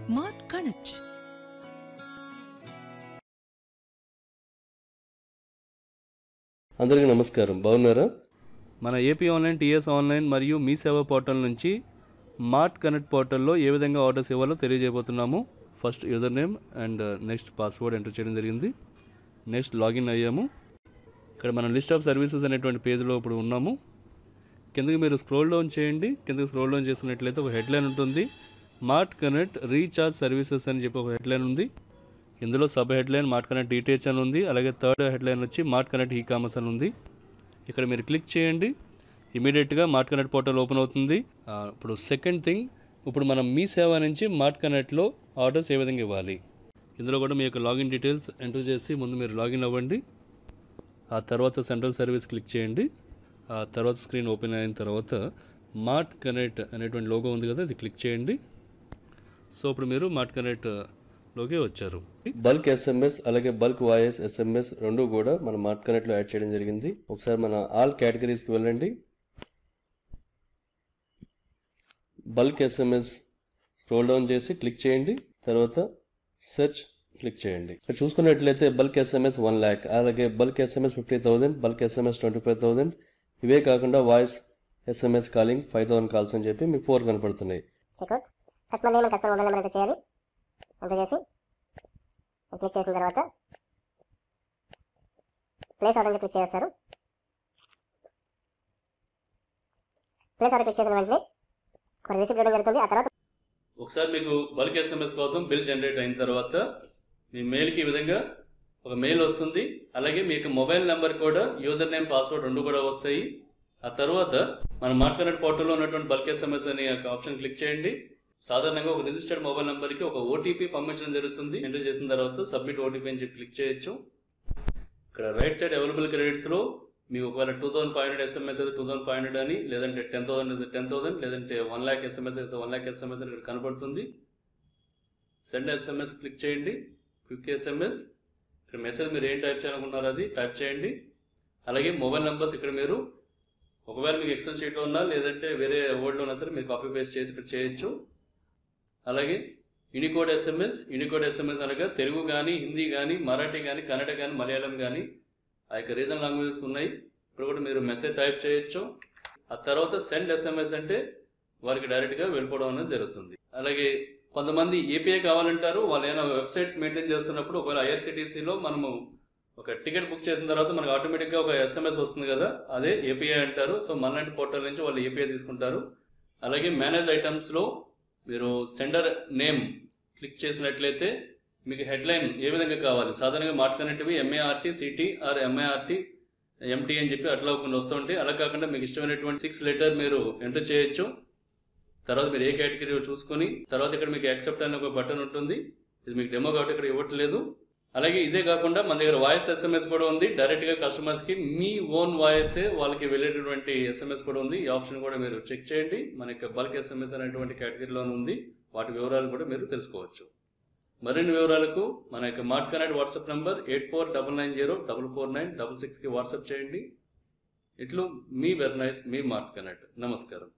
mart connect అందరికీ నమస్కారం బాగున్నారా మన ఏపీ ఆన్లైన్ టీఎస్ ఆన్లైన్ మరియు మీ సేవ పోర్టల్ నుంచి మార్ట్ కనెక్ట్ పోర్టల్లో ఏ విధంగా ఆర్డర్స్ ఇవ్వాలో తెలియజేయబోతున్నాము first user name and next password enter చేయడం జరిగింది నెక్స్ట్ లాగిన్ అయ్యాము ఇక్కడ మనం లిస్ట్ ఆఫ్ సర్వీసెస్ అనేటువంటి పేజ్లో ఇప్పుడు ఉన్నాము కిందకి మీరు స్క్రోల్ డౌన్ చేయండి కిందకి స్క్రోల్ డౌన్ చేసినట్లయితే ఒక హెడ్లైన్ ఉంటుంది మార్ట్ కనెక్ట్ రీఛార్జ్ సర్వీసెస్ అని చెప్పి ఒక హెడ్లైన్ ఉంది ఇందులో sub headline mart connect details అని ఉంది అలాగే థర్డ్ హెడ్లైన్ వచ్చి మార్ట్ కనెక్ట్ ఈ కామర్స్ అని ఉంది ఇక్కడ మీరు క్లిక్ చేయండి ఇమీడియట్గా మార్ట్ కనెక్ట్ పోర్టల్ ఓపెన్ అవుతుంది ఆ, ఇప్పుడు సెకండ్ థింగ్ ఇప్పుడు మనం మీ సేవ నుంచి మార్ట్ కనెక్ట్లో ఆర్డర్స్ ఏ విధంగా ఇవ్వాలి ఇందులో కూడా మీ యొక్క లాగిన్ డీటెయిల్స్ ఎంటర్ చేసి ముందు మీరు లాగిన్ అవ్వండి ఆ తర్వాత సెంట్రల్ సర్వీస్ క్లిక్ చేయండి ఆ తర్వాత స్క్రీన్ ఓపెన్ అయిన తర్వాత మార్ట్ కనెక్ట్ అనేటువంటి లోగో ఉంది కదా అది క్లిక్ చేయండి సో ఇప్పుడు మీరు మార్ట్ కనెక్ట్ లోకి వచ్చారు బల్క్ ఎస్ఎంఎస్ అలాగే బల్క్ వాయిస్ ఎస్ఎంఎస్ రెండు కూడా మన మార్ట్ కనెక్ట్లో యాడ్ చేయడం జరిగింది ఒకసారి మన ఆల్ కేటగిరీస్కి వెళ్ళండి బల్క్ ఎస్ఎంఎస్ స్క్రోల్ డౌన్ చేసి క్లిక్ చేయండి తర్వాత సెర్చ్ క్లిక్ చేయండి ఇక్కడ చూసుకున్నట్లయితే బల్క్ ఎస్ఎంఎస్ వన్ ల్యాక్ అలాగే bulk SMS fifty thousand bulk SMS twenty five thousand ఇవే కాకుండా voice SMS calling five thousand calls అని చెప్పి మీకు ఫోర్ కనపడుతున్నాయి checkout customer name and customer mobile number enter చేయాలి ఎంటర్ చేసి క్లిక్ చేసిన తర్వాత ప్లేస్ ఆర్డర్ క్లిక్ చేస్తారు ప్లేస్ ఆర్డర్ క్లిక్ చేసిన వెంటనే ఒక రిసిప్ట్ ఇవ్వడం జరుగుతుంది ఆ తర్వాత ఒకసారి మీకు బల్క్ ఎస్ఎంఎస్ కోసం బిల్ జనరేట్ అయిన తర్వాత మీ మెయిల్కి ఈ విధంగా ఒక మెయిల్ వస్తుంది అలాగే మీకు మొబైల్ నెంబర్ కూడా యూజర్ నేమ్ పాస్వర్డ్ రెండు కూడా వస్తాయి ఆ తర్వాత మన మాట్లాడే పోర్టల్లో ఉన్నటువంటి బల్క్ ఎస్ఎంఎస్ అనే ఒక ఆప్షన్ క్లిక్ చేయండి సాధారణంగా ఒక రిజిస్టర్డ్ మొబైల్ నెంబర్కి ఒక ఓటీపీ పంపించడం జరుగుతుంది ఎంటర్ చేసిన తర్వాత సబ్మిట్ ఓటీపీ అని చెప్పి క్లిక్ చేయొచ్చు ఇక్కడ రైట్ సైడ్ అవైలబుల్ క్రెడిట్స్లో మీకు ఒకవేళ two thousand five hundred SMS అయితే టూ థౌసండ్ ఫైవ్ హండ్రెడ్ అని లేదంటే టెన్ థౌసండ్ అయితే టెన్ థౌసండ్ లేదంటే వన్ ల్యాక్ ఎస్ఎంఎస్ అయితే వన్ ల్యాక్ ఎస్ఎంఎస్ అని ఇక్కడ కనపడుతుంది సెండ్ ఎస్ఎంఎస్ క్లిక్ చేయండి క్విక్ ఎస్ఎంఎస్ ఇక్కడ మెసేజ్ మీరు ఏం టైప్ చేయాలనుకున్నారో అది టైప్ చేయండి అలాగే మొబైల్ నెంబర్స్ ఇక్కడ మీరు ఒకవేళ మీకు ఎక్సెల్ షీట్లో ఉన్నా లేదంటే వేరే వర్డ్లో ఉన్నా సరే మీరు కాపీ పేస్ట్ చేసి ఇక్కడ చేయొచ్చు అలాగే యూనికోడ్ ఎస్ఎంఎస్ యూనికోడ్ ఎస్ఎంఎస్ అనగా తెలుగు కానీ హిందీ కానీ మరాఠీ కానీ కన్నడ కానీ మలయాళం కానీ ఆ యొక్క రీజనల్ లాంగ్వేజెస్ ఉన్నాయి ఇప్పుడు కూడా మీరు మెసేజ్ టైప్ చేయొచ్చు ఆ తర్వాత సెండ్ ఎస్ఎంఎస్ అంటే వారికి డైరెక్ట్గా వెళ్ళిపోవడం అనేది జరుగుతుంది అలాగే కొంతమంది ఏపీఐ కావాలంటారు వాళ్ళు ఏమైనా వెబ్సైట్స్ మెయింటైన్ చేస్తున్నప్పుడు ఒకవేళ ఐఆర్సిటీసీలో మనము ఒక టికెట్ బుక్ చేసిన తర్వాత మనకు ఆటోమేటిక్గా ఒక ఎస్ఎంఎస్ వస్తుంది కదా అదే ఏపీఐ అంటారు సో మనలాంటి పోర్టల్ నుంచి వాళ్ళు ఏపీఐ తీసుకుంటారు అలాగే మేనేజ్ ఐటమ్స్లో మీరు సెండర్ నేమ్ క్లిక్ చేసినట్లయితే మీకు హెడ్లైన్ ఏ విధంగా కావాలి సాధారణంగా మార్ట్ కనెక్టివి MART city or MART MT అని చెప్పి అట్లా కొన్ని వస్తుంటాయి అలా కాకుండా మీకు ఇష్టమైనటువంటి సిక్స్ లెటర్ మీరు ఎంటర్ చేయొచ్చు తర్వాత మీరు ఏ కేటగిరీ చూసుకొని తర్వాత ఇక్కడ మీకు యాక్సెప్ట్ అనే ఒక బటన్ ఉంటుంది ఇది మీకు డెమో కాబట్టి ఇక్కడ ఇవ్వట్లేదు అలాగే ఇదే కాకుండా మన దగ్గర వాయిస్ ఎస్ఎంఎస్ కూడా ఉంది డైరెక్ట్గా కస్టమర్స్కి మీ ఓన్ వాయిస్ వాళ్ళకి వెళ్ళేటటువంటి ఎస్ఎంఎస్ కూడా ఉంది ఈ ఆప్షన్ కూడా మీరు చెక్ చేయండి మన యొక్క బల్క్ ఎస్ఎంఎస్ అనేటువంటి కేటగిరీలోనే ఉంది వాటి వివరాలు కూడా మీరు తెలుసుకోవచ్చు మరిన్ని వివరాలకు మన యొక్క mart connect WhatsApp number eight four double nine zero double four nine double సిక్స్కి వాట్సాప్ చేయండి ఇట్లు మీ వెర్నైస్ మీ మార్ట్ కనెక్ట్ నమస్కారం